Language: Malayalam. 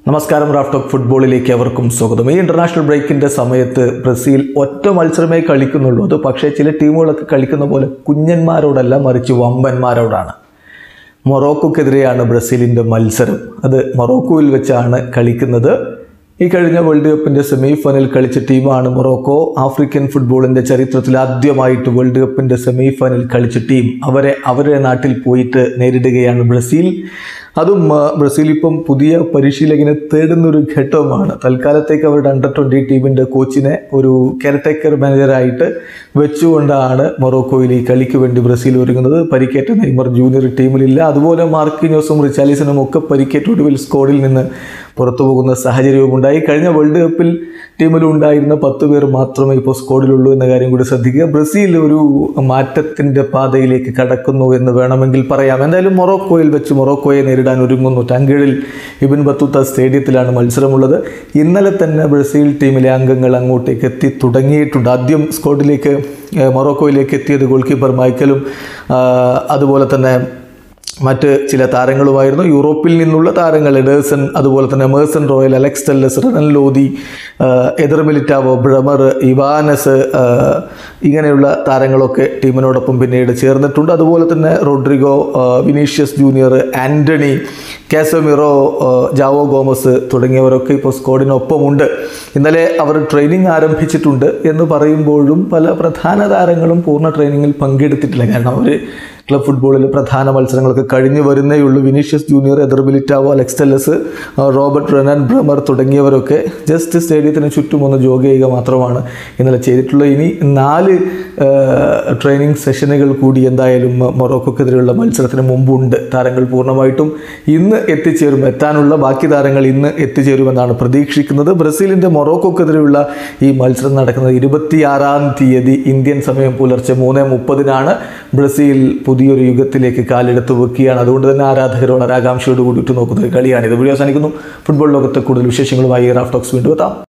നമസ്കാരം റാഫ്റ്റോക്ക് ഫുട്ബോളിലേക്ക് അവർക്കും സ്വാഗതം ഈ ഇന്റർനാഷണൽ ബ്രേക്കിന്റെ സമയത്ത് ബ്രസീൽ ഒറ്റ മത്സരമേ കളിക്കുന്നുള്ളൂ അത് പക്ഷേ ചില ടീമുകളൊക്കെ കളിക്കുന്ന പോലെ കുഞ്ഞന്മാരോടല്ല മറിച്ച് വമ്പന്മാരോടാണ് മൊറോക്കോക്കെതിരെയാണ് ബ്രസീലിൻ്റെ മത്സരം അത് മൊറോക്കോയിൽ വെച്ചാണ് കളിക്കുന്നത് ഈ കഴിഞ്ഞ വേൾഡ് കപ്പിൻ്റെ സെമി ഫൈനൽ കളിച്ച ടീമാണ് മൊറോക്കോ ആഫ്രിക്കൻ ഫുട്ബോളിൻ്റെ ചരിത്രത്തിൽ ആദ്യമായിട്ട് വേൾഡ് കപ്പിൻ്റെ സെമി ഫൈനൽ കളിച്ച ടീം അവരെ അവരുടെ നാട്ടിൽ പോയിട്ട് നേരിടുകയാണ് ബ്രസീൽ അതും ആ, ബ്രസീൽ ഇപ്പം പുതിയ പരിശീലകനെ തേടുന്ന ഒരു ഘട്ടമാണ് തൽക്കാലത്തേക്ക് അവരുടെ അണ്ടർ ട്വൻറ്റി ടീമിൻ്റെ കോച്ചിനെ ഒരു കെയർടേക്കർ മാനേജറായിട്ട് വെച്ചുകൊണ്ടാണ് മൊറോക്കോയിൽ ഈ കളിക്ക് വേണ്ടി ബ്രസീൽ ഒരുങ്ങുന്നത് പരിക്കേറ്റ നെയ്മർ ജൂനിയർ ടീമിലില്ല അതുപോലെ മാർക്കിനോസും റിച്ചാലിസനും ഒക്കെ പരിക്കേറ്റ ഒടുവിൽ സ്കോഡിൽ നിന്ന് പുറത്തു പോകുന്ന സാഹചര്യവും ഉണ്ടായി കഴിഞ്ഞ വേൾഡ് കപ്പിൽ ടീമിൽ ഉണ്ടായിരുന്ന പത്ത് പേർ മാത്രമേ ഇപ്പോൾ സ്കോഡിലുള്ളൂ എന്ന കാര്യം കൂടി ശ്രദ്ധിക്കുക ബ്രസീൽ ഒരു മാറ്റത്തിൻ്റെ പാതയിലേക്ക് കടക്കുന്നു എന്ന് വേണമെങ്കിൽ പറയാം എന്തായാലും മൊറോക്കോയിൽ വെച്ച് മൊറോക്കോയെ നേരിടാൻ ഒരുങ്ങുന്നു ടങ്കേഴിൽ ഇബിൻ ബത്തൂത്ത സ്റ്റേഡിയത്തിലാണ് മത്സരമുള്ളത് ഇന്നലെ തന്നെ ബ്രസീൽ ടീമിലെ അംഗങ്ങൾ അങ്ങോട്ടേക്ക് എത്തി തുടങ്ങിയിട്ടുണ്ട് ആദ്യം സ്കോഡിലേക്ക് ഏഹ്, മൊറോക്കോയിലേക്ക് എത്തിയത് ഗോൾ കീപ്പർ മൈക്കലും ആ, അതുപോലെ തന്നെ മറ്റ് ചില താരങ്ങളുമായിരുന്നു യൂറോപ്പിൽ നിന്നുള്ള താരങ്ങൾ എഡേഴ്സൺ അതുപോലെ തന്നെ Merson Royal Alex Telles Renan Lodi Eder Militao Bremer ഇവാനസ് ആ, ഇങ്ങനെയുള്ള താരങ്ങളൊക്കെ ടീമിനോടൊപ്പം പിന്നീട് ചേർന്നിട്ടുണ്ട് അതുപോലെ തന്നെ റോഡ്രിഗോ ആ, വിനീഷ്യസ് ജൂനിയർ ആൻ്റണി കാസമിറോ ആ, ജാവോ ഗോമസ് തുടങ്ങിയവരൊക്കെ ഇപ്പോൾ സ്ക്വാഡിനൊപ്പമുണ്ട് ഇന്നലെ അവർ ട്രെയിനിങ് ആരംഭിച്ചിട്ടുണ്ട് എന്ന് പറയുമ്പോഴും പല പ്രധാന താരങ്ങളും പൂർണ്ണ ട്രെയിനിങ്ങിൽ പങ്കെടുത്തിട്ടില്ല കാരണം അവർ ക്ലബ് ഫുട്ബോളിൽ പ്രധാന മത്സരങ്ങളൊക്കെ കഴിഞ്ഞു വരുന്നേ ഉള്ളൂ Vinicius Junior Eder Militao Alex Telles ആ, റോബർട്ട് റെനൻ ബ്രമർ തുടങ്ങിയവരൊക്കെ ജസ്റ്റ് സ്റ്റേഡിയത്തിന് ചുറ്റും ഒന്ന് ജോഗ് ചെയ്യുക മാത്രമാണ് ഇന്നലെ ചെയ്തിട്ടുള്ളത് ഇനി നാല് ആ, ട്രെയിനിങ് സെഷനുകൾ കൂടി എന്തായാലും മൊറോക്കോക്കെതിരെയുള്ള മത്സരത്തിന് മുമ്പുണ്ട് താരങ്ങൾ പൂർണ്ണമായിട്ടും ഇന്ന് എത്തിച്ചേരും എത്താനുള്ള ബാക്കി താരങ്ങൾ ഇന്ന് എത്തിച്ചേരുമെന്നാണ് പ്രതീക്ഷിക്കുന്നത് ബ്രസീലിൻ്റെ മൊറോക്കോക്കെതിരെയുള്ള ഈ മത്സരം നടക്കുന്നത് ഇരുപത്തിയാറാം തീയതി ഇന്ത്യൻ സമയം പുലർച്ചെ മൂന്ന് മുപ്പതിനാണ് ബ്രസീൽ പുതിയൊരു യുഗത്തിലേക്ക് കാലെടുത്ത് വെക്കുകയാണ് അതുകൊണ്ട് തന്നെ ആരാധകർ വളരെ ആകാംക്ഷയോട് കൂടി ഉറ്റുനോക്കുന്ന ഒരു കളിയാണിത് വീഡിയോ അവസാനിക്കുന്നു ഫുട്ബോൾ ലോകത്തെ കൂടുതൽ വിശേഷങ്ങളുമായി റാഫ്റ്റോക്സ് വീണ്ടും എത്താം